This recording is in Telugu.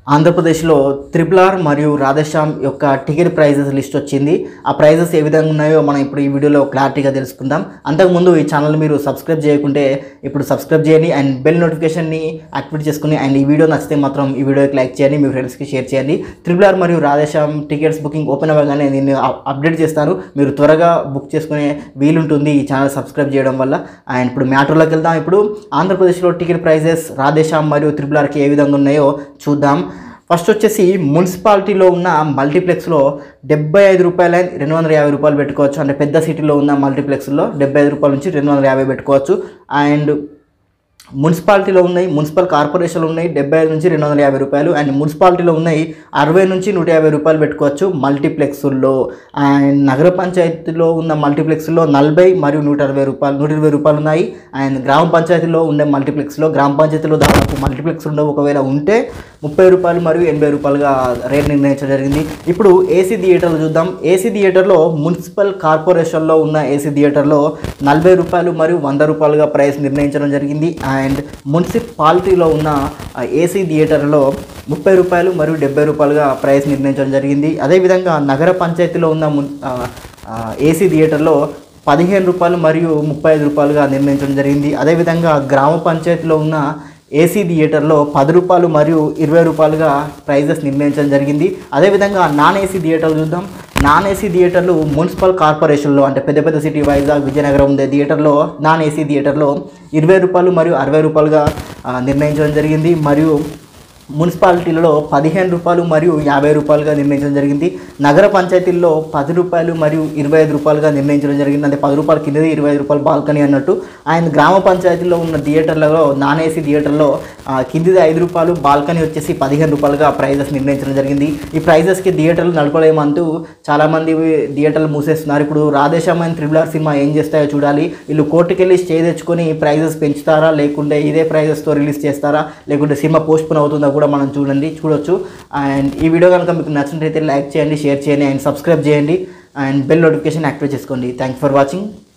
ఆంధ్రప్రదేశ్లో త్రిపుల్ ఆర్ మరియు రాధేశ్యామ్ యొక్క టికెట్ ప్రైజెస్ లిస్ట్ వచ్చింది ఆ ప్రైజెస్ ఏ విధంగా ఉన్నాయో మనం ఇప్పుడు ఈ వీడియోలో క్లారిటీగా తెలుసుకుందాం అంతకుముందు ఈ ఛానల్ మీరు సబ్స్క్రైబ్ చేయకుంటే ఇప్పుడు సబ్స్క్రైబ్ చేయండి అండ్ బెల్ నోటిఫికేషన్ని యాక్టివేట్ చేసుకుని అండ్ ఈ వీడియో నచ్చితే మాత్రం ఈ వీడియోకి లైక్ చేయండి మీ ఫ్రెండ్స్కి షేర్ చేయండి త్రిపుల్ ఆర్ మరియు రాధేశ్యామ్ టికెట్స్ బుకింగ్ ఓపెన్ అవ్వగానే నేను అప్- అప్డేట్ చేస్తాను మీరు త్వరగా బుక్ చేసుకునే వీలుంటుంది ఈ ఛానల్ సబ్స్క్రైబ్ చేయడం వల్ల అండ్ ఇప్పుడు మ్యాటర్లోకి వెళ్దాం ఇప్పుడు ఆంధ్రప్రదేశ్లో టికెట్ ప్రైజెస్ రాధేశ్యామ్ మరియు త్రిపుల్ ఆర్కి ఏ విధంగా ఉన్నాయో చూద్దాం ఫస్ట్ వచ్చేసి మున్సిపాలిటీలో ఉన్న మల్టీప్లెక్స్లో డెబ్బై ఐదు రూపాయల రెండు వందల యాభై రూపాయలు పెట్టుకోవచ్చు అంటే పెద్ద సిటీలో ఉన్న మల్టీప్లెక్స్లో డెబ్బై ఐదు రూపాయల నుంచి రెండు వందల యాభై పెట్టుకోవచ్చు అండ్ మున్సిపాలిటీలో ఉన్నాయి మున్సిపల్ కార్పొరేషన్లు ఉన్నాయి డెబ్బై ఐదు నుంచి రెండు వందల యాభై రూపాయలు అండ్ మున్సిపాలిటీలో ఉన్నాయి అరవై నుంచి నూట యాభై రూపాయలు పెట్టుకోవచ్చు మల్టీప్లెక్స్ల్లో అండ్ నగర పంచాయతీలో ఉన్న మల్టీప్లెక్స్లో నలభై మరియు నూట అరవై రూపాయలు నూట ఇరవై రూపాయలు ఉన్నాయి అండ్ గ్రామ పంచాయతీలో ఉండే మల్టీప్లెక్స్లో గ్రామ పంచాయతీలో దాదాపు మల్టీప్లెక్స్ ఉండవు ఒకవేళ ఉంటే ముప్పై రూపాయలు మరియు ఎనభై రూపాయలుగా రేట్ నిర్ణయించడం జరిగింది ఇప్పుడు ఏసీ థియేటర్లు చూద్దాం ఏసీ థియేటర్లో మున్సిపల్ కార్పొరేషన్లో ఉన్న ఏసీ థియేటర్లో నలభై రూపాయలు మరియు వంద రూపాయలుగా ప్రైస్ నిర్ణయించడం జరిగింది అండ్ మున్సిపాలిటీలో ఉన్న ఆ, ఏసీ థియేటర్లో ముప్పై రూపాయలు మరియు డెబ్బై రూపాయలుగా ప్రైస్ నిర్ణయించడం జరిగింది అదేవిధంగా నగర పంచాయతీలో ఉన్న మున్ ఆ, ఆ, ఏసీ థియేటర్లో పదిహేను రూపాయలు మరియు ముప్పై ఐదు రూపాయలుగా నిర్ణయించడం జరిగింది అదేవిధంగా గ్రామ పంచాయతీలో ఉన్న ఏసీ థియేటర్లో పది రూపాయలు మరియు ఇరవై రూపాయలుగా ప్రైజెస్ నిర్ణయించడం జరిగింది అదేవిధంగా నాన్ ఏసీ థియేటర్లు చూద్దాం నాన్ ఏసీ థియేటర్లు మున్సిపల్ కార్పొరేషన్లో అంటే పెద్ద పెద్ద సిటీ వైజాగ్ విజయనగరం ఉండే థియేటర్లో నాన్ ఏసీ థియేటర్లో ఇరవై రూపాయలు మరియు అరవై రూపాయలుగా ఆ, నిర్ణయించడం జరిగింది మరియు మున్సిపాలిటీలలో పదిహేను రూపాయలు మరియు యాభై రూపాయలుగా నిర్ణయించడం జరిగింది నగర పంచాయతీల్లో పది రూపాయలు మరియు ఇరవై ఐదు రూపాయలుగా నిర్ణయించడం జరిగింది అంటే పది రూపాయలు కిందది ఇరవై ఐదు రూపాయలు బాల్కనీ అన్నట్టు అండ్ గ్రామ పంచాయతీలో ఉన్న థియేటర్లలో నాన్ ఏసీ థియేటర్లో ఆ, కిందిది ఐదు రూపాయలు బాల్కనీ వచ్చేసి పదిహేను రూపాయలుగా ప్రైజెస్ నిర్ణయించడం జరిగింది ఈ ప్రైజెస్కి థియేటర్లు నడపలేమంటూ చాలామంది థియేటర్లు మూసేస్తున్నారు ఇప్పుడు రాధేశ్యామైన త్రిబుల్ ఆర్ సినిమా ఏం చేస్తాయో చూడాలి వీళ్ళు కోర్టుకెళ్ళి స్టే తెచ్చుకొని ప్రైజెస్ పెంచుతారా లేకుంటే ఇదే ప్రైజెస్తో రిలీజ్ చేస్తారా లేకుంటే సినిమా పోస్ట్పోన్ అవుతుందా కూడా మనం చూడండి చూడొచ్చు అండ్ ఈ వీడియో కనుక మీకు నచ్చినట్లయితే లైక్ చేయండి షేర్ చేయండి అండ్ సబ్స్క్రైబ్ చేయండి అండ్ బెల్ నోటిఫికేషన్ యాక్టివేట్ చేసుకోండి థ్యాంక్ ఫర్ వాచింగ్